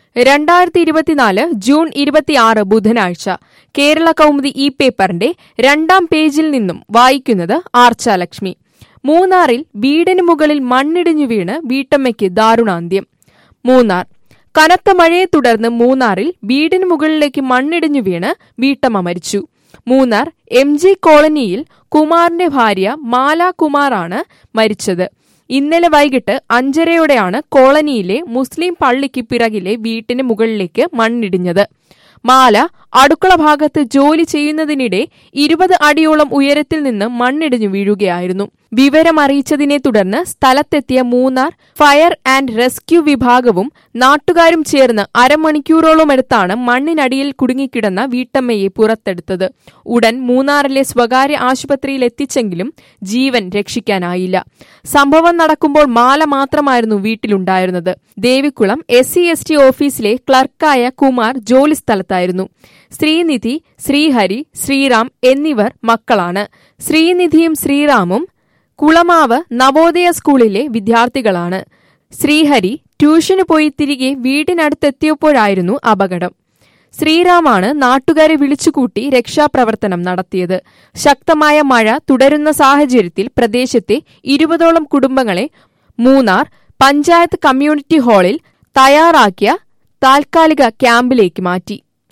രണ്ടായിരത്തി ഇരുപത്തിനാല് ജൂൺ ഇരുപത്തിയാറ് ബുധനാഴ്ച കേരള കൗമുദി ഈ പേപ്പറിന്റെ രണ്ടാം പേജിൽ നിന്നും വായിക്കുന്നത് ആർച്ചാലക്ഷ്മി മൂന്നാറിൽ വീടിന് മുകളിൽ മണ്ണിടിഞ്ഞു വീണ് വീട്ടമ്മയ്ക്ക് ദാരുണാന്ത്യം മൂന്നാർ കനത്ത മഴയെ തുടർന്ന് മൂന്നാറിൽ വീടിന് മുകളിലേക്ക് മണ്ണിടിഞ്ഞു വീണ് വീട്ടമ്മ മരിച്ചു മൂന്നാർ എം ജി കോളനിയിൽ കുമാറിന്റെ ഭാര്യ മാല കുമാറാണ് മരിച്ചത് ഇന്നലെ വൈകിട്ട് അഞ്ചരയോടെയാണ് കോളനിയിലെ മുസ്ലിം പള്ളിക്ക് പിറകിലെ വീട്ടിന് മുകളിലേക്ക് മണ്ണിടിഞ്ഞത് മാല അടുക്കള ഭാഗത്ത് ജോലി ചെയ്യുന്നതിനിടെ ഇരുപത് അടിയോളം ഉയരത്തിൽ നിന്ന് മണ്ണിടിഞ്ഞു വീഴുകയായിരുന്നു വിവരമറിയിച്ചതിനെ തുടർന്ന് സ്ഥലത്തെത്തിയ മൂന്നാർ ഫയർ ആൻഡ് റെസ്ക്യൂ വിഭാഗവും നാട്ടുകാരും ചേർന്ന് അരമണിക്കൂറോളം എടുത്താണ് മണ്ണിനടിയിൽ കുടുങ്ങിക്കിടന്ന വീട്ടമ്മയെ പുറത്തെടുത്തത് ഉടൻ മൂന്നാറിലെ സ്വകാര്യ ആശുപത്രിയിൽ എത്തിച്ചെങ്കിലും ജീവൻ രക്ഷിക്കാനായില്ല സംഭവം നടക്കുമ്പോൾ മാല മാത്രമായിരുന്നു വീട്ടിലുണ്ടായിരുന്നത് Devikulam S C S T ഓഫീസിലെ ക്ലർക്കായ കുമാർ ജോലിസ്ഥലത്തായിരുന്നു ശ്രീനിധി ശ്രീഹരി ശ്രീറാം എന്നിവർ മക്കളാണ് ശ്രീനിധിയും ശ്രീറാമും കുളമാവ് നവോദയ സ്കൂളിലെ വിദ്യാർത്ഥികളാണ് ശ്രീഹരി ട്യൂഷന് പോയി തിരികെ വീടിനടുത്തെത്തിയപ്പോഴായിരുന്നു അപകടം ശ്രീറാമാണ് നാട്ടുകാരെ വിളിച്ചുകൂട്ടി രക്ഷാപ്രവർത്തനം നടത്തിയത് ശക്തമായ മഴ തുടരുന്ന സാഹചര്യത്തിൽ പ്രദേശത്തെ ഇരുപതോളം കുടുംബങ്ങളെ മൂന്നാർ പഞ്ചായത്ത് കമ്മ്യൂണിറ്റി ഹാളിൽ തയ്യാറാക്കിയ താൽക്കാലിക ക്യാമ്പിലേക്ക് മാറ്റി